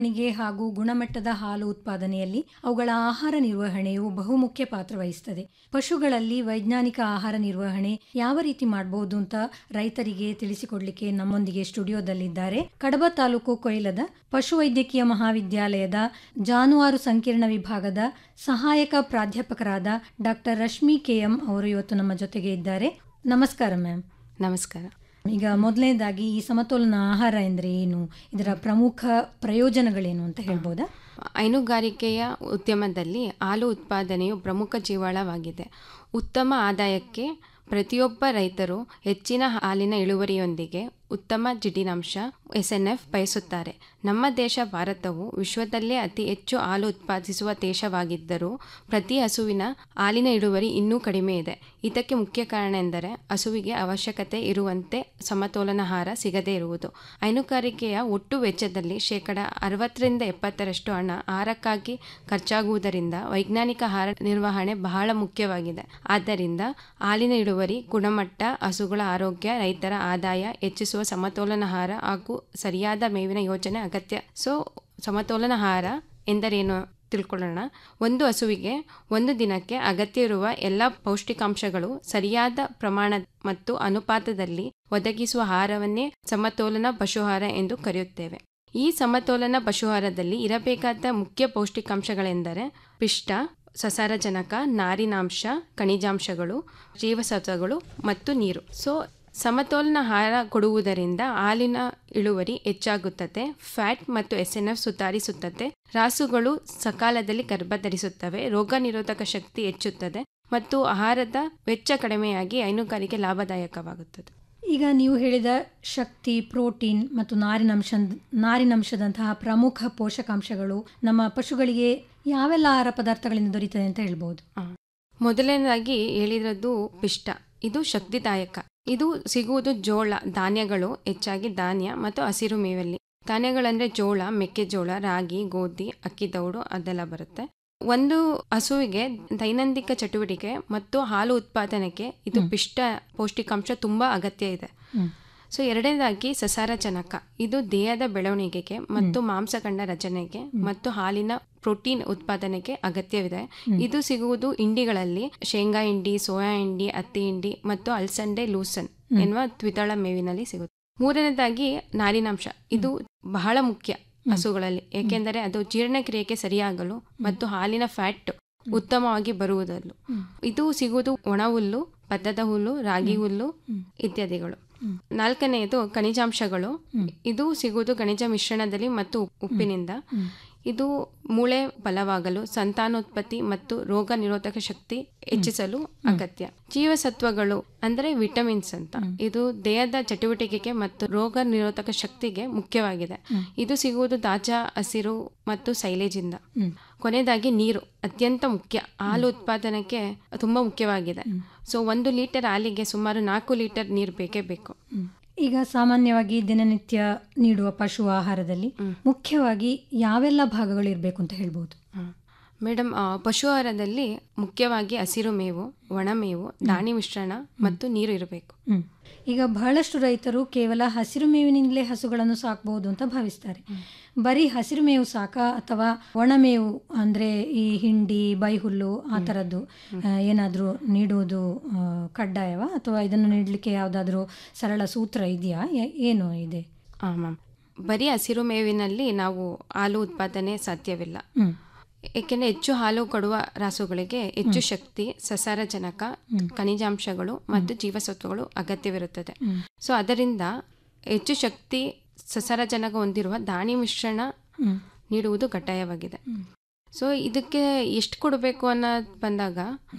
ಗೆ ಹಾಗೂ ಗುಣಮಟ್ಟದ ಹಾಲು ಉತ್ಪಾದನೆಯಲ್ಲಿ ಅವುಗಳ ಆಹಾರ ನಿರ್ವಹಣೆಯು ಬಹುಮುಖ್ಯ ಪಾತ್ರ ವಹಿಸುತ್ತದೆ ಪಶುಗಳಲ್ಲಿ ವೈಜ್ಞಾನಿಕ ಆಹಾರ ನಿರ್ವಹಣೆ ಯಾವ ರೀತಿ ಮಾಡಬಹುದು ಅಂತ ರೈತರಿಗೆ ತಿಳಿಸಿಕೊಡ್ಲಿಕ್ಕೆ ನಮ್ಮೊಂದಿಗೆ ಸ್ಟುಡಿಯೋದಲ್ಲಿದ್ದಾರೆ ಕಡಬ ತಾಲೂಕು ಕೊಯ್ಲದ ಪಶುವೈದ್ಯಕೀಯ ಮಹಾವಿದ್ಯಾಲಯದ ಜಾನುವಾರು ಸಂಕೀರ್ಣ ವಿಭಾಗದ ಸಹಾಯಕ ಪ್ರಾಧ್ಯಾಪಕರಾದ ಡಾಕ್ಟರ್ ರಶ್ಮಿ ಕೆಎಂ ಅವರು ಇವತ್ತು ನಮ್ಮ ಜೊತೆಗೆ ಇದ್ದಾರೆ ನಮಸ್ಕಾರ ಮ್ಯಾಮ್ ನಮಸ್ಕಾರ ಈಗ ಮೊದಲನೇದಾಗಿ ಈ ಸಮತೋಲನ ಆಹಾರ ಎಂದರೆ ಏನು ಇದರ ಪ್ರಮುಖ ಪ್ರಯೋಜನಗಳೇನು ಅಂತ ಹೇಳ್ಬೋದಾ ಹೈನುಗಾರಿಕೆಯ ಉದ್ಯಮದಲ್ಲಿ ಹಾಲು ಉತ್ಪಾದನೆಯು ಪ್ರಮುಖ ಜೀವಾಳವಾಗಿದೆ ಉತ್ತಮ ಆದಾಯಕ್ಕೆ ಪ್ರತಿಯೊಬ್ಬ ರೈತರು ಹೆಚ್ಚಿನ ಹಾಲಿನ ಇಳುವರಿಯೊಂದಿಗೆ ಉತ್ತಮ ಜಿಡಿನಾಂಶ ಎಸ್ ಎನ್ ಎಫ್ ಬಯಸುತ್ತಾರೆ ನಮ್ಮ ದೇಶ ಭಾರತವು ವಿಶ್ವದಲ್ಲೇ ಅತಿ ಹೆಚ್ಚು ಹಾಲು ಉತ್ಪಾದಿಸುವ ದೇಶವಾಗಿದ್ದರೂ ಪ್ರತಿ ಹಸುವಿನ ಹಾಲಿನ ಇಳುವರಿ ಇನ್ನೂ ಕಡಿಮೆ ಇದೆ ಇದಕ್ಕೆ ಮುಖ್ಯ ಕಾರಣ ಎಂದರೆ ಹಸುವಿಗೆ ಅವಶ್ಯಕತೆ ಇರುವಂತೆ ಸಮತೋಲನ ಆಹಾರ ಸಿಗದೇ ಇರುವುದು ಹೈನುಗಾರಿಕೆಯ ಒಟ್ಟು ವೆಚ್ಚದಲ್ಲಿ ಶೇಕಡ ಅರವತ್ತರಿಂದ ಎಪ್ಪತ್ತರಷ್ಟು ಹಣ ಆಹಾರಕ್ಕಾಗಿ ಖರ್ಚಾಗುವುದರಿಂದ ವೈಜ್ಞಾನಿಕ ಆಹಾರ ನಿರ್ವಹಣೆ ಬಹಳ ಮುಖ್ಯವಾಗಿದೆ ಆದ್ದರಿಂದ ಹಾಲಿನ ಇಳುವರಿ ಗುಣಮಟ್ಟ ಹಸುಗಳ ಆರೋಗ್ಯ ರೈತರ ಆದಾಯ ಹೆಚ್ಚಿಸುವ ಸಮತೋಲನ ಆಹಾರ ಹಾಗೂ ಸರಿಯಾದ ಮೇವಿನ ಯೋಜನೆ ಅಗತ್ಯ ಸೊ ಸಮತೋಲನ ಆಹಾರ ಎಂದರೇನು ತಿಳ್ಕೊಳ್ಳೋಣ ಒಂದು ಹಸುವಿಗೆ ಒಂದು ದಿನಕ್ಕೆ ಅಗತ್ಯ ಇರುವ ಎಲ್ಲ ಪೌಷ್ಟಿಕಾಂಶಗಳು ಸರಿಯಾದ ಪ್ರಮಾಣ ಮತ್ತು ಅನುಪಾತದಲ್ಲಿ ಒದಗಿಸುವ ಆಹಾರವನ್ನೇ ಸಮತೋಲನ ಪಶುಹಾರ ಎಂದು ಕರೆಯುತ್ತೇವೆ ಈ ಸಮತೋಲನ ಪಶುಹಾರದಲ್ಲಿ ಇರಬೇಕಾದ ಮುಖ್ಯ ಪೌಷ್ಟಿಕಾಂಶಗಳೆಂದರೆ ಪಿಷ್ಟ ಸಸಾರಜನಕ ನಾರಿನಾಂಶ ಖನಿಜಾಂಶಗಳು ಜೀವಸತ್ವಗಳು ಮತ್ತು ನೀರು ಸೊ ಸಮತೋಲನ ಆಹಾರ ಕೊಡುವುದರಿಂದ ಹಾಲಿನ ಇಳುವರಿ ಹೆಚ್ಚಾಗುತ್ತದೆ ಫ್ಯಾಟ್ ಮತ್ತು ಎಸ್ ಎನ್ ಎಫ್ ಸುಧಾರಿಸುತ್ತದೆ ರಾಸುಗಳು ಸಕಾಲದಲ್ಲಿ ಗರ್ಭಧರಿಸುತ್ತವೆ ರೋಗ ನಿರೋಧಕ ಶಕ್ತಿ ಹೆಚ್ಚುತ್ತದೆ ಮತ್ತು ಆಹಾರದ ವೆಚ್ಚ ಕಡಿಮೆಯಾಗಿ ಹೈನುಗಾರಿಕೆ ಲಾಭದಾಯಕವಾಗುತ್ತದೆ ಈಗ ನೀವು ಹೇಳಿದ ಶಕ್ತಿ ಪ್ರೋಟೀನ್ ಮತ್ತು ನಾರಿನಂಶ ನಾರಿನಂಶದಂತಹ ಪ್ರಮುಖ ಪೋಷಕಾಂಶಗಳು ನಮ್ಮ ಪಶುಗಳಿಗೆ ಯಾವೆಲ್ಲ ಆಹಾರ ಪದಾರ್ಥಗಳಿಂದ ದೊರೀತದೆ ಅಂತ ಹೇಳ್ಬೋದು ಮೊದಲನೇದಾಗಿ ಹೇಳಿರೋದು ಪಿಷ್ಟ ಇದು ಶಕ್ತಿದಾಯಕ ಇದು ಸಿಗುವುದು ಜೋಳ ಧಾನ್ಯಗಳು ಹೆಚ್ಚಾಗಿ ಧಾನ್ಯ ಮತ್ತು ಹಸಿರು ಮೇವಲ್ಲಿ ಧಾನ್ಯಗಳಂದ್ರೆ ಜೋಳ ಮೆಕ್ಕೆಜೋಳ ರಾಗಿ ಗೋಧಿ ಅಕ್ಕಿ ದೌಡು ಅದೆಲ್ಲ ಬರುತ್ತೆ ಒಂದು ಹಸುವಿಗೆ ದೈನಂದಿಕ ಚಟುವಟಿಕೆ ಮತ್ತು ಹಾಲು ಉತ್ಪಾದನೆಗೆ ಇದು ಪಿಷ್ಟ ಪೌಷ್ಟಿಕಾಂಶ ತುಂಬಾ ಅಗತ್ಯ ಇದೆ ಸೊ ಎರಡನೇದಾಗಿ ಸಸಾರಜನಕ ಇದು ದೇಹದ ಬೆಳವಣಿಗೆಗೆ ಮತ್ತು ಮಾಂಸಖಂಡ ರಚನೆಗೆ ಮತ್ತು ಹಾಲಿನ ಪ್ರೋಟೀನ್ ಉತ್ಪಾದನೆಗೆ ಅಗತ್ಯವಿದೆ ಇದು ಸಿಗುವುದು ಹಿಂಡಿಗಳಲ್ಲಿ ಶೇಂಗಾ ಹಿಂಡಿ ಸೋಯಾ ಹಿಂಡಿ ಹತ್ತಿ ಹಿಂಡಿ ಮತ್ತು ಅಲ್ಸಂಡೆ ಲೂಸನ್ ಎನ್ನುವ ದ್ವಿದಳ ಮೇವಿನಲ್ಲಿ ಸಿಗುತ್ತೆ ಮೂರನೇದಾಗಿ ನಾರಿನಾಂಶ ಇದು ಬಹಳ ಮುಖ್ಯ ಹಸುಗಳಲ್ಲಿ ಏಕೆಂದರೆ ಅದು ಜೀರ್ಣಕ್ರಿಯೆಗೆ ಸರಿಯಾಗಲು ಮತ್ತು ಹಾಲಿನ ಫ್ಯಾಟ್ ಉತ್ತಮವಾಗಿ ಬರುವುದನ್ನು ಇದು ಸಿಗುವುದು ಒಣ ಹುಲ್ಲು ಭತ್ತದ ಹುಲ್ಲು ರಾಗಿ ಹುಲ್ಲು ಇತ್ಯಾದಿಗಳು ನಾಲ್ಕನೆಯದು ಖನಿಜಾಂಶಗಳು ಇದು ಸಿಗುವುದು ಖನಿಜ ಮಿಶ್ರಣದಲ್ಲಿ ಮತ್ತು ಉಪ್ಪಿನಿಂದ ಇದು ಮೂಳೆ ಬಲವಾಗಲು ಸಂತಾನೋತ್ಪತ್ತಿ ಮತ್ತು ರೋಗ ನಿರೋಧಕ ಶಕ್ತಿ ಹೆಚ್ಚಿಸಲು ಅಗತ್ಯ ಜೀವಸತ್ವಗಳು ಅಂದರೆ ವಿಟಮಿನ್ಸ್ ಅಂತ ಇದು ದೇಹದ ಚಟುವಟಿಕೆಗೆ ಮತ್ತು ರೋಗ ನಿರೋಧಕ ಶಕ್ತಿಗೆ ಮುಖ್ಯವಾಗಿದೆ ಇದು ಸಿಗುವುದು ತಾಜಾ ಹಸಿರು ಮತ್ತು ಸೈಲೇಜಿಂದ ಕೊನೆಯದಾಗಿ ನೀರು ಅತ್ಯಂತ ಮುಖ್ಯ ಹಾಲು ಉತ್ಪಾದನೆಗೆ ತುಂಬಾ ಮುಖ್ಯವಾಗಿದೆ ಸೊ ಒಂದು ಲೀಟರ್ ಹಾಲಿಗೆ ಸುಮಾರು ನಾಲ್ಕು ಲೀಟರ್ ನೀರು ಬೇಕೇ ಬೇಕು ಈಗ ಸಾಮಾನ್ಯವಾಗಿ ದಿನನಿತ್ಯ ನೀಡುವ ಪಶು ಆಹಾರದಲ್ಲಿ ಮುಖ್ಯವಾಗಿ ಯಾವೆಲ್ಲ ಭಾಗಗಳು ಇರಬೇಕು ಅಂತ ಹೇಳ್ಬೋದು ಮೇಡಮ್ ಪಶು ಆಹಾರದಲ್ಲಿ ಮುಖ್ಯವಾಗಿ ಹಸಿರು ಮೇವು ಒಣಮೇವು ದಾಣಿ ಮಿಶ್ರಣ ಮತ್ತು ನೀರು ಇರಬೇಕು ಈಗ ಬಹಳಷ್ಟು ರೈತರು ಕೇವಲ ಹಸಿರು ಮೇವಿನಿಂದಲೇ ಹಸುಗಳನ್ನು ಸಾಕಬಹುದು ಅಂತ ಭಾವಿಸ್ತಾರೆ ಬರೀ ಹಸಿರು ಮೇವು ಸಾಕ ಅಥವಾ ಒಣಮೇವು ಅಂದ್ರೆ ಈ ಹಿಂಡಿ ಬೈಹುಲ್ಲು ಆ ಥರದ್ದು ಏನಾದರೂ ನೀಡುವುದು ಕಡ್ಡಾಯವಾ ಅಥವಾ ಇದನ್ನು ನೀಡಲಿಕ್ಕೆ ಯಾವುದಾದ್ರೂ ಸರಳ ಸೂತ್ರ ಇದೆಯಾ ಏನು ಇದೆ ಹಾಂ ಮ್ಯಾಮ್ ಬರೀ ಹಸಿರು ಮೇವಿನಲ್ಲಿ ನಾವು ಹಾಲು ಉತ್ಪಾದನೆ ಸಾಧ್ಯವಿಲ್ಲ ಏಕೆಂದರೆ ಹೆಚ್ಚು ಹಾಲು ಕೊಡುವ ರಾಸುಗಳಿಗೆ ಹೆಚ್ಚು ಶಕ್ತಿ ಸಸಾರಜನಕ ಖನಿಜಾಂಶಗಳು ಮತ್ತು ಜೀವಸತ್ವಗಳು ಅಗತ್ಯವಿರುತ್ತದೆ ಸೊ ಅದರಿಂದ ಹೆಚ್ಚು ಶಕ್ತಿ ಸಸಾರಜನಕ ಹೊಂದಿರುವ ದಾಣಿ ಮಿಶ್ರಣ ನೀಡುವುದು ಕಡ್ಡಾಯವಾಗಿದೆ ಸೊ ಇದಕ್ಕೆ ಎಷ್ಟು ಕೊಡಬೇಕು ಅನ್ನೋದು ಬಂದಾಗ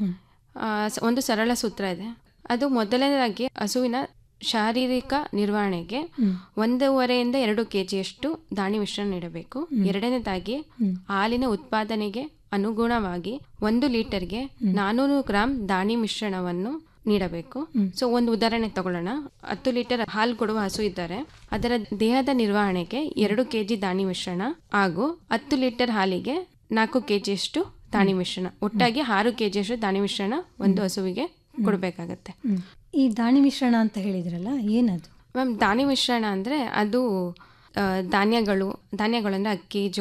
ಒಂದು ಸರಳ ಸೂತ್ರ ಇದೆ ಅದು ಮೊದಲನೇದಾಗಿ ಹಸುವಿನ ಶಾರೀರಿಕ ನಿರ್ವಹಣೆಗೆ ಒಂದೂವರೆಯಿಂದ ಎರಡು ಕೆ ಜಿಯಷ್ಟು ದಾಣಿ ಮಿಶ್ರಣ ನೀಡಬೇಕು ಎರಡನೇದಾಗಿ ಹಾಲಿನ ಉತ್ಪಾದನೆಗೆ ಅನುಗುಣವಾಗಿ ಒಂದು ಲೀಟರ್ಗೆ ನಾನೂರು ಗ್ರಾಂ ದಾಣಿ ಮಿಶ್ರಣವನ್ನು ನೀಡಬೇಕು ಸೊ ಒಂದು ಉದಾಹರಣೆ ತಗೊಳ್ಳೋಣ ಹತ್ತು ಲೀಟರ್ ಹಾಲು ಕೊಡುವ ಹಸು ಇದ್ದರೆ ಅದರ ದೇಹದ ನಿರ್ವಹಣೆಗೆ ಎರಡು ಕೆ ಜಿ ದಾಣಿ ಮಿಶ್ರಣ ಹಾಗೂ ಹತ್ತು ಲೀಟರ್ ಹಾಲಿಗೆ ನಾಲ್ಕು ಕೆ ಜಿಯಷ್ಟು ದಾಣಿ ಮಿಶ್ರಣ ಒಟ್ಟಾಗಿ ಆರು ಕೆ ಜಿಯಷ್ಟು ದಾಣಿ ಮಿಶ್ರಣ ಒಂದು ಹಸುವಿಗೆ ಕೊಡಬೇಕಾಗತ್ತೆ ಈ ದಾಣಿ ಮಿಶ್ರಣ ಅಂತ ಹೇಳಿದ್ರಲ್ಲ ಏನದು ಮ್ಯಾಮ್ ದಾನಿ ಮಿಶ್ರಣ ಅಂದರೆ ಅದು ಆ, ಧಾನ್ಯಗಳು ಧಾನ್ಯಗಳು ಅಂದರೆ ಅಕ್ಕಿ